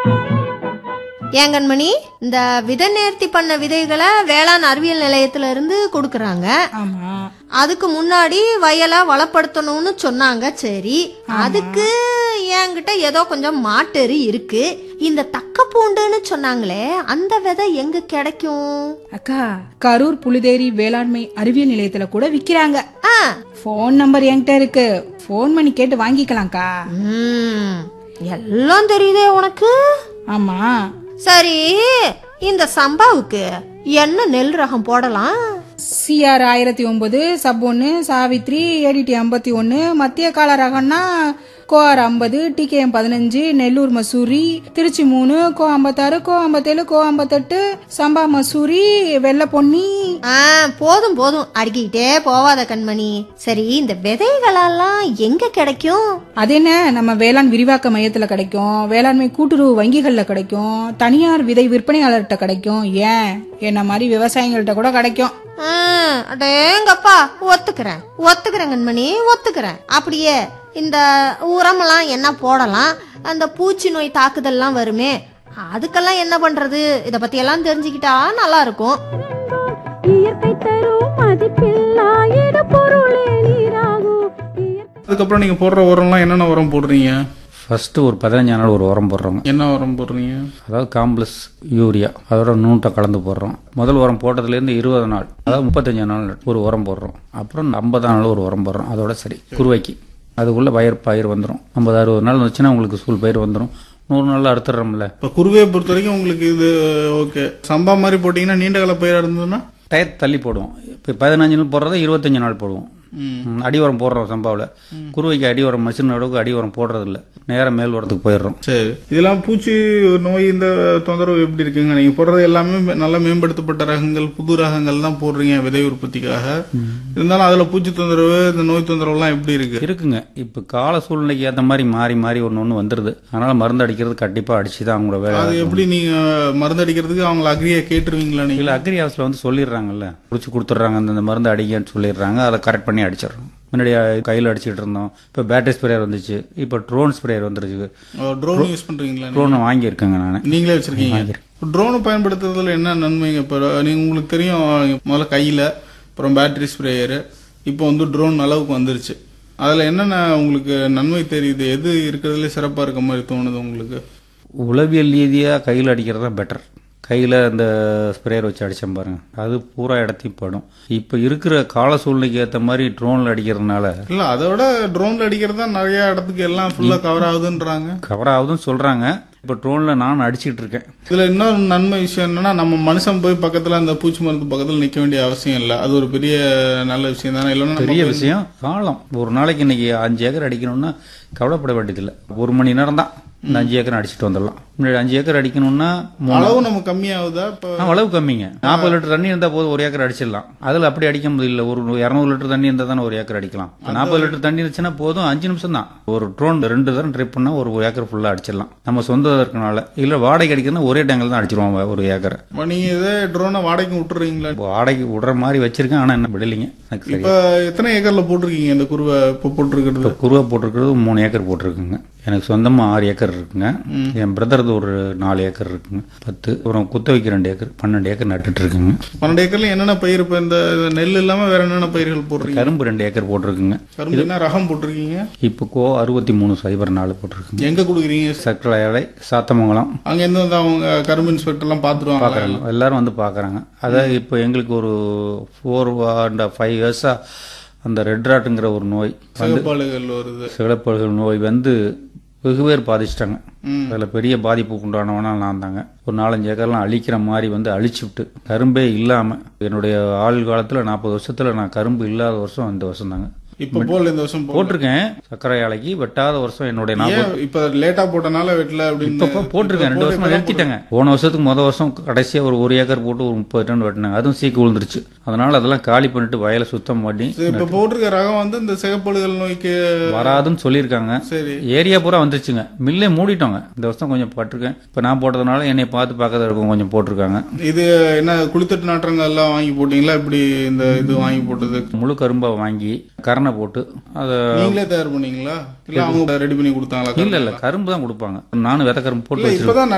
ஏன் கண்மணி இந்த விதை நேர்த்தி பண்ண விதைகளை வேளாண் அறிவியல் நிலையத்துல இருந்து கொடுக்கறாங்க ஆமா அதுக்கு முன்னாடி வயலை வளப்படுத்தணும்னு சொன்னாங்க சரி அதுக்கு என்கிட்ட ஏதோ கொஞ்சம் மாட்டெறி இருக்கு இந்த தக்க பூண்டுன்னு சொன்னாங்களே அந்த விதை எங்க கிடைக்கும் அக்கா கரூர் புலிதேரி வேளாண்மை அறிவியல் நிலையத்துல கூட விக்கிறாங்க ஆ ஃபோன் நம்பர் என்கிட்ட இருக்கு ஃபோன் பண்ணி கேட்டு வாங்கிக்கலாம்க்கா ம், எல்லாம் தெரியுதே உனக்கு ஆமா சரி இந்த சம்பாவுக்கு என்ன நெல் ரகம் போடலாம் சிஆர் ஆயிரத்தி ஒன்பது சப் ஒன்று சாவித்ரி ஏடிடி ஐம்பத்தி ஒன்று மத்திய கால ரகம்னா கோஆர் ஐம்பது டிகேஎம் பதினஞ்சு நெல்லூர் மசூரி திருச்சி மூணு கோ ஐம்பத்தாறு கோ ஐம்பத்தேழு கோ ஐம்பத்தெட்டு சம்பா மசூரி வெள்ளை பொன்னி ஆ போதும் போதும் அடுக்கிக்கிட்டே போவாத கண்மணி சரி இந்த விதைகளெல்லாம் எங்க கிடைக்கும் அது என்ன நம்ம வேளாண் விரிவாக்க மையத்துல கிடைக்கும் வேளாண்மை கூட்டுறவு வங்கிகள்ல கிடைக்கும் தனியார் விதை விற்பனையாளர்கிட்ட கிடைக்கும் ஏன் என்ன மாதிரி விவசாயிகள்கிட்ட கூட கிடைக்கும் ஆ, அடேங்கப்பா ஒத்துக்கிறேன் ஒத்துக்கிறேன் கண்மணி ஒத்துக்கிறேன் அப்படியே இந்த உரமெல்லாம் என்ன போடலாம் அந்த பூச்சி நோய் தாக்குதல்லாம் வருமே அதுக்கெல்லாம் என்ன பண்றது இத பத்தி எல்லாம் தெரிஞ்சுக்கிட்டா நல்லா இருக்கும் இயற்கை தரும் மதிப்பில்லா இட பொருளே நீராகும் இயற்கை அதுக்கப்புறம் நீங்க போடுற உரம்லாம் என்னென்ன உரம் போடுறீங்க ஃபஸ்ட்டு ஒரு பதினஞ்சு நாள் ஒரு உரம் போடுறோங்க என்ன உரம் போடுறீங்க அதாவது காம்ப்ளஸ் யூரியா அதோட நூட்டை கலந்து போடுறோம் முதல் உரம் போட்டதுலேருந்து இருபது நாள் அதாவது முப்பத்தஞ்சு நாள் ஒரு உரம் போடுறோம் அப்புறம் ஐம்பதாம் நாள் ஒரு உரம் போடுறோம் அதோட சரி குருவைக்கு அதுக்குள்ளே பயிர் பயிர் வந்துடும் ஐம்பது அறுபது நாள் வந்துச்சுன்னா உங்களுக்கு சூழ் பயிர் வந்துடும் நூறு நாளில் அறுத்துடுறோம்ல இப்போ குருவையை பொறுத்த வரைக்கும் உங்களுக்கு இது ஓகே சம்பா மாதிரி போட்டீங்கன்னா நீண்ட கால பயிரா இருந்ததுன்னா டயர் தள்ளி போடுவோம் இப்போ பதினஞ்சு நாள் போடுறத இருபத்தஞ்சு நாள் போடுவோம் ம், அடி உரம் போடுறோம் சம்பாவில் குருவைக்கு அடி உரம் மசின் அளவுக்கு அடி உரம் போடுறதில்ல நேராக மேல் உரத்துக்கு போயிடுறோம் சரி இதெல்லாம் பூச்சி நோய் இந்த தொந்தரவு எப்படி இருக்குங்க நீங்க போடுறது எல்லாமே மே- நல்ல மேம்படுத்தப்பட்ட ரகங்கள் புது ரகங்கள் தான் போடுறீங்க விதை உற்பத்திக்காக இருந்தாலும் அதுல பூச்சி தொந்தரவு இந்த நோய் தொந்தரவுலாம் எப்படி இருக்கு இருக்குங்க இப்போ கால சூழ்நிலைக்கு ஏற்ற மாதிரி மாறி மாறி ஒன்று ஒன்று வந்துடுது அதனால மருந்து அடிக்கிறது கண்டிப்பாக அடிச்சு தான் அவங்களோட வேலை அது எப்படி நீங்க மருந்து அடிக்கிறதுக்கு அவங்கள அக்ரியா கேட்டுருவீங்களா நீங்க இல்லை அக்ரி ஹவுஸில் வந்து சொல்லிடுறாங்கல்ல பிடிச்சி கொடுத்துட்றாங்க அந்த மருந்து அடிங்கன்னு சொல்லிடுறாங்க அதை கரெக்ட் பண்ணி அடிச்சிடுறோம் முன்னாடி கையில் அடிச்சிட்டு இருந்தோம் இப்போ பேட்டரி ஸ்ப்ரேயர் வந்துச்சு இப்போ ட்ரோன் ஸ்ப்ரேயர் வந்துருச்சு ட்ரோன் யூஸ் பண்றீங்களா ட்ரோன் வாங்கியிருக்கேங்க நான் நீங்களே வச்சிருக்கீங்க ட்ரோன் பயன்படுத்துறதுல என்ன நன்மைங்க இப்போ நீங்க உங்களுக்கு தெரியும் முதல்ல கையில அப்புறம் பேட்டரி ஸ்ப்ரேயர் இப்போ வந்து ட்ரோன் அளவுக்கு வந்துருச்சு அதுல என்னென்ன உங்களுக்கு நன்மை தெரியுது எது இருக்கிறதுல சிறப்பா இருக்க மாதிரி தோணுது உங்களுக்கு உளவியல் ரீதியாக கையில் அடிக்கிறது தான் பெட்டர் கையில் அந்த ஸ்ப்ரேயர் வச்சு அடித்தேன் பாருங்க அது பூரா இடத்தையும் படும் இப்போ இருக்கிற கால சூழ்நிலைக்கு ஏற்ற மாதிரி ட்ரோனில் அடிக்கிறதுனால இல்ல அதை விட ட்ரோன்ல அடிக்கிறது தான் நிறைய இடத்துக்கு எல்லாம் ஃபுல்லா கவர் ஆகுதுன்றாங்க கவர் ஆகுதுன்னு சொல்கிறாங்க இப்போ ட்ரோனில் நான் அடிச்சிட்டு இருக்கேன் இதுல இன்னொரு நன்மை விஷயம் என்னன்னா நம்ம மனுஷன் போய் பக்கத்துல அந்த பூச்சி மருந்து பக்கத்துல நிக்க வேண்டிய அவசியம் இல்ல அது ஒரு பெரிய நல்ல விஷயம் தானே இல்லைன்னா பெரிய நம்ம விஷயம் காலம் ஒரு நாளைக்கு இன்னைக்கு அஞ்சு ஏக்கர் அடிக்கணும்னா கவலைப்பட வேண்டியதில்லை ஒரு மணி நேரம் தான் இந்த அஞ்சு ஏக்கர் அடிச்சுட்டு வந்துடலாம் முன்னாடி அஞ்சு ஏக்கர் அடிக்கணும்னா மூணு அளவு நம்ம கம்மியாகுதா இப்போ ஆ, அளவு கம்மிங்க நாற்பது லிட்டர் தண்ணி இருந்தால் போதும் ஒரு ஏக்கர் அடிச்சிடலாம் அதில் அப்படி அடிக்க முடியல ஒரு இரநூறு லிட்டர் தண்ணி இருந்தால் தானே ஒரு ஏக்கர் அடிக்கலாம் நாற்பது லிட்டர் தண்ணி இருந்துச்சுன்னா போதும் அஞ்சு நிமிஷம் தான் ஒரு ட்ரோன் ரெண்டு தரம் ட்ரிப் பண்ணா ஒரு ஏக்கர் ஃபுல்லாக அடிச்சிடலாம் நம்ம சொந்த இருக்கனால இல்லை வாடகை அடிக்கிறதுனா ஒரே டேங்கில் தான் அடிச்சிருவோம் ஒரு ஏக்கரை இப்ப நீங்க இதே ட்ரோனை வாடகைக்கு விட்டுறீங்களா வாடகை விடுற மாதிரி வச்சிருக்கேன் ஆனால் என்ன விடலைங்க எனக்கு சரி இப்ப எத்தனை ஏக்கர்ல போட்டிருக்கீங்க இந்த குருவை இப்ப போட்டிருக்கிறது இப்போ குருவை போட்டிருக்கிறது மூணு ஏக்கர் போட்டிருக்குங்க எனக்கு சொந்தமாக ஆறு ஏக்கர் இருக்குங்க என் பிரதர்து ஒரு நாலு ஏக்கர் இருக்குங்க பத்து அப்புறம் குத்தவைக்கு ரெண்டு ஏக்கர் பன்னெண்டு ஏக்கர் நட்டுட்டு இருக்குங்க பன்னெண்டு ஏக்கர்ல என்னென்ன பயிர் இப்ப இந்த நெல் இல்லாம வேற என்னென்ன பயிர்கள் போடுறீங்க கரும்பு ரெண்டு ஏக்கர் போட்டிருக்குங்க கரும்பு என்ன ரகம் போட்டிருக்கீங்க இப்போ கோ அறுபத்தி மூணு சைபர் நாலு போட்டிருக்குங்க எங்க கொடுக்குறீங்க சர்க்கரை ஆலை சாத்தமங்கலம் அங்க இருந்து வந்து அவங்க கரும்பு இன்ஸ்பெக்டர் எல்லாம் பாத்துருவாங்க பார்க்குறாங்க எல்லாரும் வந்து பார்க்குறாங்க அதாவது இப்போ எங்களுக்கு ஒரு ஃபோர் அண்ட் ஃபைவ் இயர்ஸாக அந்த ரெட் ராட்டுங்கிற ஒரு நோய் சிகப்பாளுகள் வருது சிகப்பல்கள் நோய் வந்து வெகு பேர் பாதிச்சிட்டாங்க ம். அதில் பெரிய பாதிப்பு உண்டானவனா நான் தாங்க ஒரு நாலஞ்சு ஏக்கர்லாம் அழிக்கிற மாதிரி வந்து அழிச்சு விட்டு கரும்பே இல்லாமல் என்னுடைய ஆள் காலத்தில் நாற்பது வருஷத்தில் நான் கரும்பு இல்லாத வருஷம் அந்த வருஷம் தாங்க இப்ப போல இந்த வருஷம் போல போட்டிருக்கேன் சர்க்கரை ஆலைக்கு வெட்டாத வருஷம் என்னுடைய நாற்பது ஏன் இப்ப லேட்டா போட்டனால வெட்டல அப்படின்னு இப்போ போட்டிருக்கேன் ரெண்டு வருஷமா நிறுத்திட்டேங்க போன வருஷத்துக்கு முத வருஷம் கடைசியா ஒரு ஒரு ஏக்கர் போட்டு ஒரு முப்பது டன் வெட்டினாங்க அதுவும் சீக்கு விழுந்துருச்சு அதனால அதெல்லாம் காலி பண்ணிட்டு வயலை சுத்தம் பண்ணி சரி, இப்ப போட்டிருக்க ரகம் வந்து இந்த சிகப்பழுகள் நோய்க்கு வராதுன்னு சொல்லியிருக்காங்க சரி ஏரியா பூரா வந்துருச்சுங்க மில்லே மூடிட்டோங்க இந்த வருஷம் கொஞ்சம் பட்டிருக்கேன் இப்போ நான் போட்டதுனால என்னை பார்த்து பார்க்கறது இருக்கும் கொஞ்சம் போட்டிருக்காங்க இது என்ன குளித்தட்டு நாற்றங்கள் எல்லாம் வாங்கி போட்டீங்களா இப்படி இந்த இது வாங்கி போட்டது முழு கரும்பை வாங்கி கரணை போட்டு அதை நீங்களே தயார் பண்ணீங்களா இல்ல அவங்க ரெடி பண்ணி கொடுத்தாங்களா இல்ல இல்ல கரும்பு தான் கொடுப்பாங்க நானும் விதை கரும்பு போட்டு இல்ல வச்சிருக்கேன் இப்பதான்